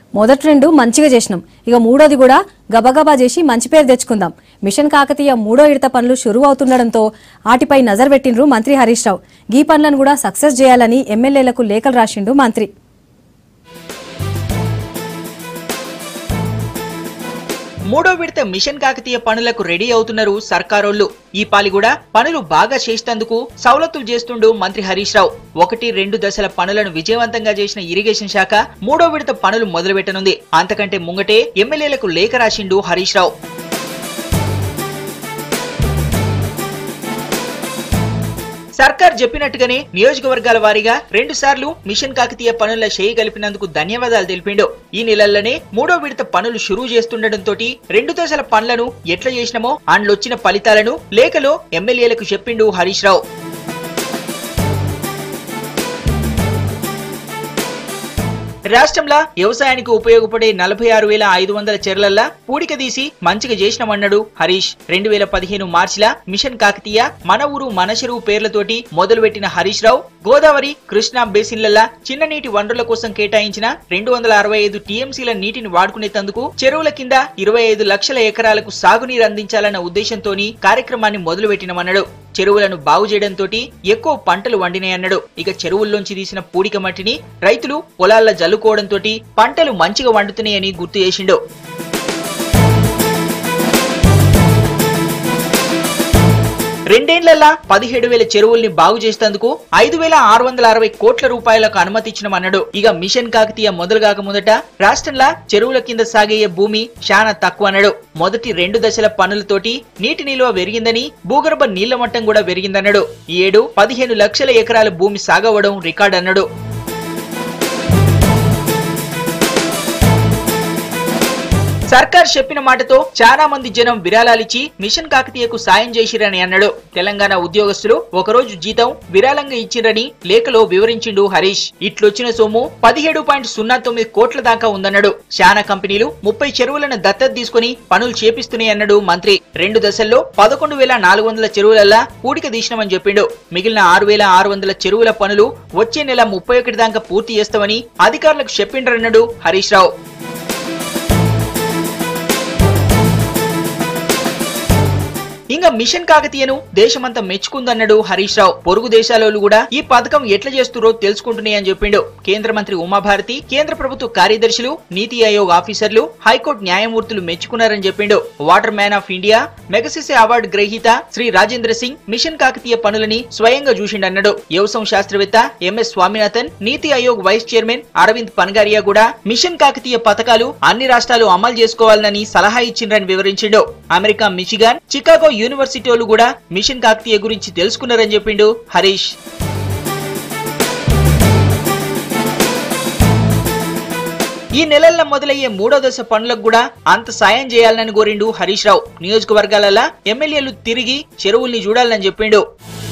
మొదటి రెండు మంచిగా చేసినాం ఇక మూడోది కూడా గబగబా చేసి మంచి పేరు తెచ్చుకుందాం మిషన్ కాకతీయ మూడో విడత పనులు షురువు అవుతుండడంతో వాటిపై నజర్ పెట్టిండ్రు మంత్రి హరీష్ రావు గీ పనులను కూడా సక్సెస్ చేయాలని ఎమ్మెల్యేలకు లేఖలు రాసిండు మంత్రి మూడో విడత మిషన్ కాకతీయ పనులకు రెడీ అవుతున్నారు సర్కారోళ్లు ఈ పాలి కూడా పనులు బాగా చేసేందుకు సవలతులు చేస్తుండు మంత్రి హరీష్ రావు ఒకటి రెండు దశల పనులను విజయవంతంగా చేసిన ఇరిగేషన్ శాఖ మూడో విడత పనులు మొదలుపెట్టనుంది అంతకంటే ముంగటే ఎమ్మెల్యేలకు లేఖ రాసిండు హరీష్ రావు సర్కార్ చెప్పినట్టుగానే నియోజకవర్గాల వారీగా రెండు సార్లు మిషన్ కాకతీయ పనుల చేయగలిపినందుకు ధన్యవాదాలు తెలిపిండు ఈ నెలల్లోనే మూడో విడత పనులు షురువు చేస్తుండటంతో రెండు దశల పనులను ఎట్లా చేసినామో అండ్లొచ్చిన ఫలితాలను లేఖలో ఎమ్మెల్యేలకు చెప్పిండు హరీష్ రావు రాష్ట్రంలో వ్యవసాయానికి ఉపయోగపడే నలభై ఆరు వేల ఐదు వందల చెర్లల్లా పూడిక తీసి మంచిగా చేసినామన్నాడు హరీష్ రెండు వేల పదిహేను మార్చిలా మిషన్ కాకతీయ మన ఊరు మన చెరువు పేర్లతోటి మొదలుపెట్టిన హరీష్ రావు గోదావరి కృష్ణా బేసిన్లల్లా చిన్న నీటి వనరుల కోసం కేటాయించిన రెండు వందల అరవై ఐదు టీఎంసీల నీటిని వాడుకునేందుకు చెరువుల కింద ఇరవై ఐదు లక్షల ఎకరాలకు సాగునీరు అందించాలన్న ఉద్దేశంతోని కార్యక్రమాన్ని మొదలుపెట్టినమన్నాడు చెరువులను బాగు చేయడంతో ఎక్కువ పంటలు వండినాయన్నాడు ఇక చెరువుల్లోంచి తీసిన పూడిక మట్టిని రైతులు పొలాల్లో జల్లుకోవడంతో పంటలు మంచిగా వండుతున్నాయని గుర్తు చేసిండు రెండేళ్లల్లా పదిహేడు వేల చెరువుల్ని బాగు చేసేందుకు ఐదు వేల ఆరు వందల అరవై కోట్ల రూపాయలకు అనుమతి ఇచ్చినమన్నాడు ఇక మిషన్ కాకతీయ మొదలుగాక మొదట రాష్ట్రంలో చెరువుల కింద సాగే భూమి చాలా తక్కువ అన్నాడు మొదటి రెండు దశల పనులతోటి నీటి నిల్వ పెరిగిందని భూగర్భ నీళ్ల మట్టం కూడా పెరిగిందన్నాడు ఈ ఏడు పదిహేను లక్షల ఎకరాల భూమి సాగవడం రికార్డ్ అన్నాడు సర్కార్ చెప్పిన మాటతో చాలా మంది జనం విరాళాలిచ్చి మిషన్ కాకతీయకు సాయం చేసిరని అన్నాడు తెలంగాణ ఉద్యోగస్తులు ఒకరోజు జీతం విరాళంగా ఇచ్చిరని లేఖలో వివరించిండు హరీష్ ఇట్లొచ్చిన సొమ్ము పదిహేడు పాయింట్ సున్నా తొమ్మిది కోట్ల దాకా ఉందన్నాడు శానా కంపెనీలు ముప్పై చెరువులను దత్తత తీసుకుని పనులు చేపిస్తున్నాయన్నాడు మంత్రి రెండు దశల్లో పదకొండు వేల నాలుగు వందల చెరువులల్లా పూడిక తీసినామని చెప్పిండు మిగిలిన ఆరు వేల ఆరు వందల చెరువుల పనులు వచ్చే నెల ముప్పై ఒకటి దాకా పూర్తి చేస్తామని అధికారులకు చెప్పిండ్రన్నాడు హరీష్ రావు ఇంకా మిషన్ కాకతీయను దేశమంతా మెచ్చుకుందన్నాడు హరీష్ రావు పొరుగు దేశాలలో కూడా ఈ పథకం ఎట్లా చేస్తురో తెలుసుకుంటున్నాయని చెప్పిండు కేంద్ర మంత్రి ఉమాభారతి కేంద్ర ప్రభుత్వ కార్యదర్శులు నీతి ఆయోగ్ ఆఫీసర్లు హైకోర్టు న్యాయమూర్తులు మెచ్చుకున్నారని చెప్పిండు water man of India Magsaysay award గ్రహీత శ్రీ రాజేంద్ర సింగ్ మిషన్ కాకతీయ పనులని స్వయంగా చూసిండన్నాడు వ్యవసాయ శాస్త్రవేత్త MS Swaminathan Niti Aayog vice chairman Arvind Panagariya కూడా మిషన్ కాకతీయ పథకాలు అన్ని రాష్ట్రాలు అమలు చేసుకోవాలని సలహా ఇచ్చిండ్రని వివరించిండు అమెరికా మిచిగాన్ చికాగో యూనివర్సిటీలు కూడా మిషన్ కాకతీయ గురించి తెలుసుకున్నారని చెప్పిండు హరీష్ ఈ నెలల్లో మొదలయ్యే మూడో దశ పనులకు కూడా అంత సాయం చేయాలని కోరిండు హరీష్ రావు నియోజకవర్గాలలో ఎమ్మెల్యేలు తిరిగి చెరువుల్ని చూడాలని చెప్పిండు